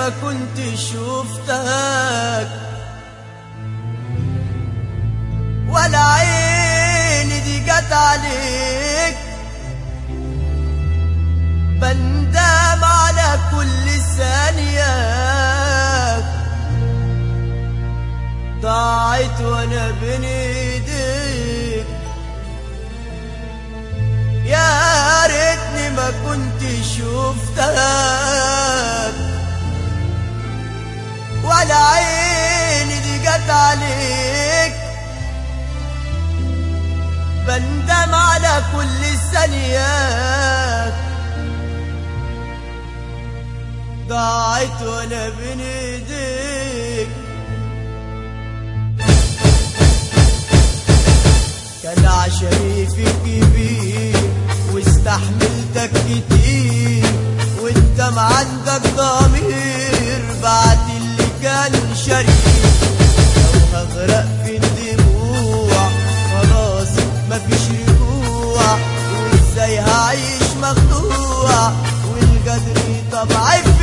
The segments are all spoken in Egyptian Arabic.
ما كنت شفتك ولا عيني دي جت عليك بندم على كل ثانية ضاعت وانا بين ايديك يا ريتني ما كنت شفتك ولا عيني دي جت عليك بندم على كل ثانية ضاعت وانا بين ايديك كان عشمي فيك كبير واستحملتك كتير وانت ما عندك ضمير بعد اللي كان شريك لو هغرق في الدموع خلاص مفيش رجوع وازاي هعيش مخدوع والقدر طبعي فيك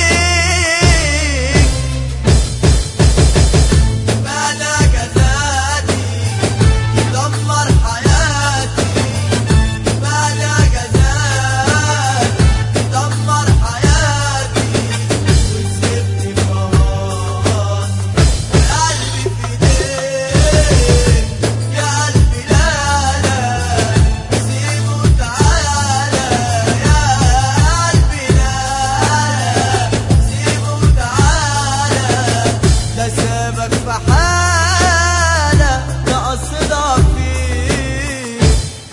ماذا جزاتي يدمر حياتي ماذا جزاتي يدمر حياتي وتسيبني فراغ قلبي في ايديك يا قلبي لا لا سيبه تعالى يا قلبي لا لا سيبه تعالى ده سابك في حالة ده قصدك فيه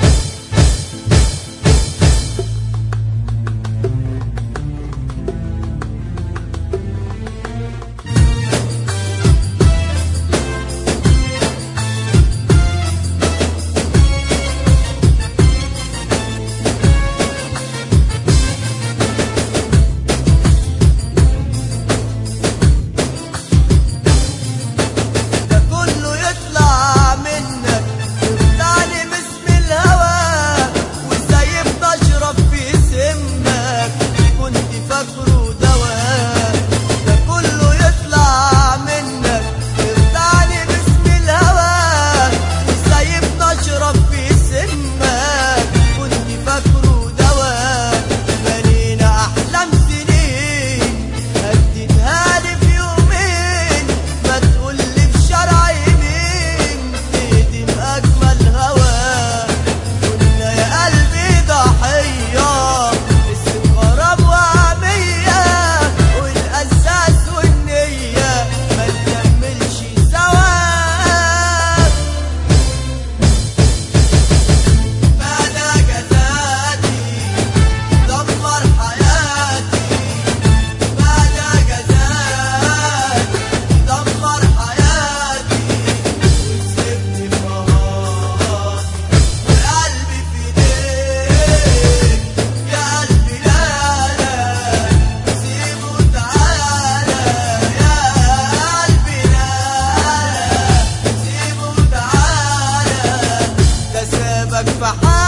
ده كله يطلع منك وبتعني باسم الهوى وازاي بتشرب في سمك كنت فاكره دواء ده كله يطلع منك وبتعني باسم الهوى وازاي بتشرب في سمك كنت فاكره دواء بنينا احلام سنين هديتها لي في يومين ما تقولي في شرع يمين تهدم اجمل هوا كنا يا قلبي ضحيه اسم غرام وهميه والاساس والنيه ما نكملش سوا ماذا جزاتي دمر حياتي ماذا جزاتي دمر حياتي وتسيبني فراغ وقلبي في ايديك يا قلبي لا لا سيبه تعالى يا قلبي لا لا سيبه تعالى ده سابك في حالة